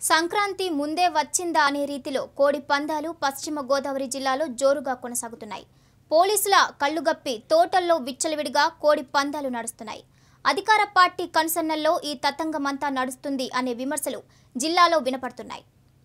సంక్రాంతి ముందే వచ్చిందా అనే రీతిలో కోడి పందాలు పశ్చిమ గోదావరి జిల్లాలో జోరుగా కొనసాగుతున్నాయి పోలీసుల కళ్ళుగప్పి తోటల్లో విచ్చలవిడిగా కోడి పందాలు నడుస్తున్నాయి అధికార పార్టీ కన్సర్నల్లో ఈ తతంగమంతా నడుస్తుంది అనే విమర్శలు జిల్లాలో వినపడుతున్నాయి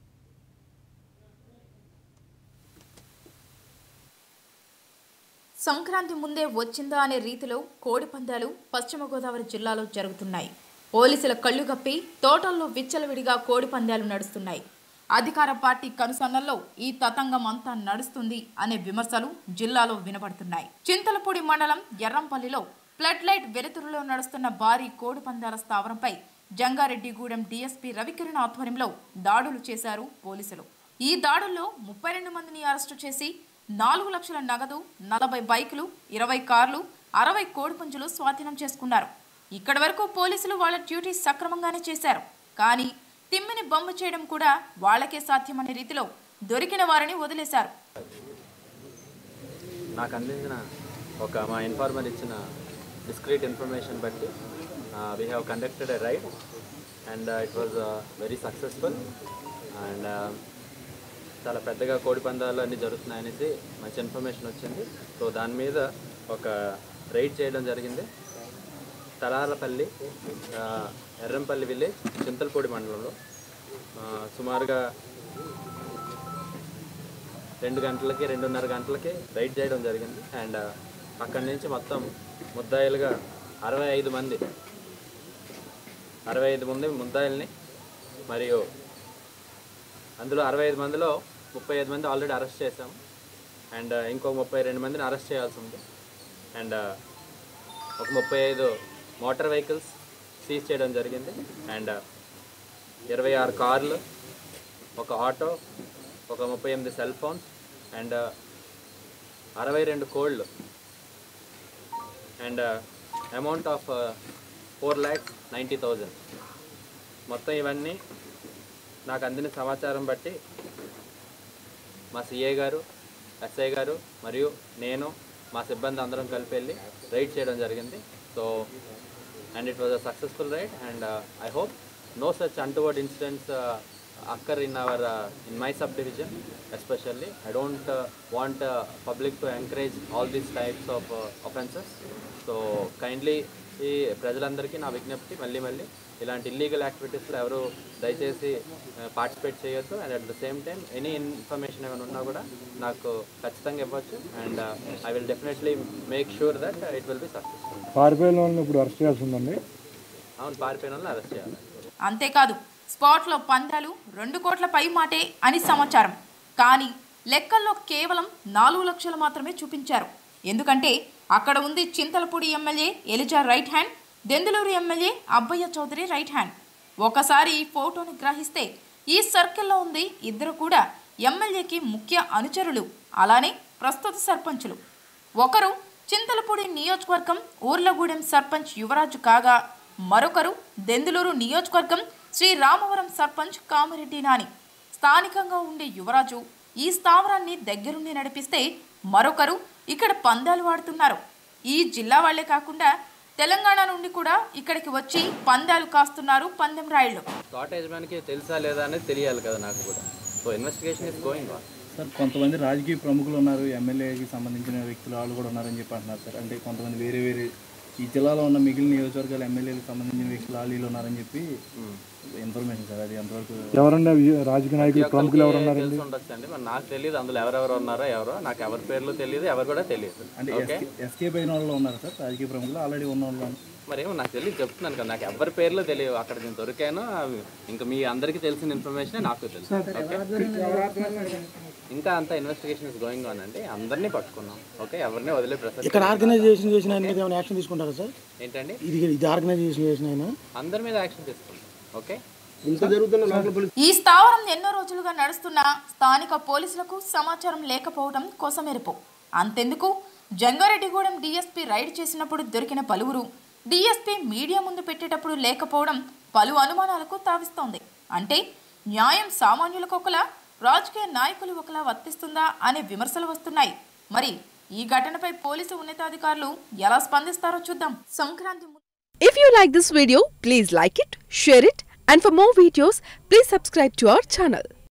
సంక్రాంతి ముందే వచ్చిందా అనే రీతిలో కోడి పందాలు పశ్చిమ గోదావరి జిల్లాలో జరుగుతున్నాయి పోలీసుల కళ్ళు కప్పి తోటల్లో విచ్చలవిడిగా కోడి పందాలు నడుస్తున్నాయి అధికార పార్టీ కనుసన్నల్లో ఈ తతంగం అంతా నడుస్తుంది అనే విమర్శలు జిల్లాలో వినపడుతున్నాయి చింతలపూడి మండలం ఎర్రంపల్లిలో ఫ్లడ్ లైట్ వెలుతురులో నడుస్తున్న భారీ కోడి పందాల స్థావరంపై జంగారెడ్డిగూడెం డీఎస్పీ రవికిరణ్ ఆధ్వర్యంలో దాడులు చేశారు పోలీసులు ఈ దాడుల్లో ముప్పై రెండు మందిని అరెస్టు చేసి నాలుగు లక్షల నగదు నలభై బైకులు ఇరవై కార్లు అరవై కోడిపుంజులు స్వాధీనం చేసుకున్నారు ఇక్కడి వరకు పోలీసులు వాళ్ళ డ్యూటీ సక్రమంగానే చేశారు కానీ తిమ్మిని బొమ్మ చేయడం కూడా వాళ్ళకే సాధ్యమనే రీతిలో దొరికిన వారిని వదిలేశారు నాకు అందించిన ఒక మా ఇన్ఫార్మర్ ఇచ్చిన డిస్క్రీట్ ఇన్ఫర్మేషన్ బట్టి we have conducted a raid and it was very successful and చాలా పెద్దగా కోడి పందాలు అన్నీ జరుగుతున్నాయనేసి మంచి ఇన్ఫర్మేషన్ వచ్చింది సో దాని మీద ఒక రైడ్ చేయడం జరిగింది తలాలపల్లి ఆ, ఎర్రంపల్లి విలేజ్ చింతలపూడి మండలంలో ఆ, సుమారుగా రెండు గంటలకి రెండున్నర గంటలకి రైడ్ చేయడం జరిగింది అండ్ అక్కడి నుంచి మొత్తం ముద్దాయిలుగా అరవై ఐదు మంది అరవై ఐదు మంది ముద్దాయిల్ని మరియు అందులో అరవై ఐదు మందిలో ముప్పై ఐదు మంది ఆల్రెడీ అరెస్ట్ చేశాం అండ్ ఇంకో ముప్పై రెండు మందిని అరెస్ట్ చేయాల్సి ఉంది అండ్ ఒక ముప్పై ఐదు మోటార్ వెహికల్స్ సీజ్ చేయడం జరిగింది అండ్ ఇరవై ఆరు కార్లు ఒక ఆటో ఒక ముప్పై ఎనిమిది సెల్ ఫోన్స్ అండ్ అరవై రెండు కోళ్ళు and amount of four lakhs ninety thousand మొత్తం ఇవన్నీ నాకు అందిన సమాచారం బట్టి మా సిఏ గారు ఎస్ఐ గారు మరియు నేను మా సిబ్బంది అందరం కలిపి వెళ్ళి రైడ్ చేయడం జరిగింది so and it was a successful raid and I hope no such untoward incidents occur in our uh, in my subdivision especially i don't uh, want uh, public to encourage all these types of uh, offenses so kindly ఈ ప్రజలందరికీ నా విజ్ఞప్తి మళ్ళీ మళ్ళీ ఇలాంటి illegal యాక్టివిటీస్లో ఎవరు దయచేసి పార్టిసిపేట్ చేయొద్దు and at the same time any information ఏమైనా ఉన్నా కూడా నాకు ఖచ్చితంగా ఇవ్వచ్చు and I will definitely make sure that it will be successful పారిపోయిన వాళ్ళని ఇప్పుడు అరెస్ట్ చేయాల్సి ఉందండి అవును పారిపోయిన వాళ్ళని అరెస్ట్ చేయాలి అంతేకాదు స్పాట్లో పందాలు రెండు కోట్ల పై మాటే అని సమాచారం కానీ లెక్కల్లో కేవలం నాలుగు లక్షలు మాత్రమే చూపించారు ఎందుకంటే అక్కడ ఉంది Chintalapudi MLA Eliza right hand Denduluru MLA Abbayya Chowdary right hand ఒకసారి ఈ ఫోటోని గ్రహిస్తే ఈ సర్కిల్లో ఉంది ఇద్దరు కూడా ఎమ్మెల్యేకి ముఖ్య అనుచరులు అలానే ప్రస్తుత సర్పంచులు ఒకరు చింతలపూడి నియోజకవర్గం ఊర్లగూడెం సర్పంచ్ యువరాజు కాగా మరొకరు దెందులూరు నియోజకవర్గం శ్రీ రామవరం సర్పంచ్ కామిరెడ్డి నాని స్థానికంగా ఉండే యువరాజు ఈ స్థావరాన్ని దగ్గరుండి నడిపిస్తే మరొకరు ఇక్కడ పందాలు ఆడుతున్నారు ఈ జిల్లా వాళ్లే కాకుండా తెలంగాణ నుండి కూడా ఇక్కడికి వచ్చి పందాలు కాస్తున్నారు పందెం రాయిళ్ళు తోట యజమానికి తెలుసా లేదా అనేది తెలియాలి కదా నాకు కూడా so investigation is going on sir కొంతమంది రాజకీయ ప్రముఖులు ఉన్నారు ఎమ్మెల్యేకి సంబంధించిన వ్యక్తులు వాళ్ళు కూడా ఉన్నారని చెప్పి అంటున్నారు సార్ అంటే కొంతమంది వేరే వేరే ఈ జిల్లాలో ఉన్న మిగిలిన నియోజకవర్గాల ఎమ్మెల్యేలకు సంబంధించిన వ్యక్తులు వాళ్ళు వీళ్ళు ఉన్నారని చెప్పి ఇన్ఫర్మేషన్ సార్ అది ఎంతవరకు ఎవరన్నా వి- రాజకీయ నాయకులు ప్రముఖులు ఎవరు ఉన్నారండి తెలిసి ఉండొచ్చండి మరి నాకు తెలియదు అందులో ఎవరెవరు ఉన్నారో ఎవరో నాకు ఎవరి పేర్లు తెలియదు ఎవరు కూడా తెలియదు అంటే ఓకే ఎస్కేప్ అయిన వాళ్ళు ఉన్నారు సార్ రాజకీయ ప్రముఖులు ఆల్రెడీ ఉన్న వాళ్ళు మరి ఏమో నాకు తెలియదు చెప్తున్నాను కదా నాకు ఎవరి పేర్లు తెలియదు అక్కడ నేను దొరికాను అవి ఇంకా మీ అందరికీ తెలిసిన ఇన్ఫర్మేషన్ నాకు తెలుసు ఓకే ఇంకా అంత ఇన్వెస్టిగేషన్ ఇస్ గోయింగ్ ఆన్ అండి అందరినీ పట్టుకున్నాం ఓకే ఎవరిని వదిలే ప్రసక్తి ఇక్కడ ఆర్గనైజేషన్ చేసిన ఆయన మీద ఏమైనా యాక్షన్ తీసుకుంటారా సార్ ఏంటండి ఇది ఇది ఆర్గనైజేషన్ చేసిన ఆయన అందరి మీద యాక్షన్ తీసుకుంటాం ఓకే ఈ స్థావరం ఎన్నో రోజులుగా నడుస్తున్న స్థానిక పోలీసులకు సమాచారం లేకపోవడం కోసమెరుపు అంతెందుకు జంగారెడ్డిగూడెం డీఎస్పీ రైడ్ చేసినప్పుడు దొరికిన పలువురు డీఎస్పీ మీడియా ముందు పెట్టేటప్పుడు లేకపోవడం పలు అనుమానాలకు తావిస్తోంది అంటే న్యాయం సామాన్యులకు ఒకలా రాజకీయ నాయకులు ఒకలా వర్తిస్తుందా అనే విమర్శలు వస్తున్నాయి మరి ఈ ఘటనపై పోలీసు ఉన్నతాధికారులు ఎలా స్పందిస్తారో చూద్దాం సంక్రాంతి ము- If you like this video, please like it, share it, And for more videos, please subscribe to our channel.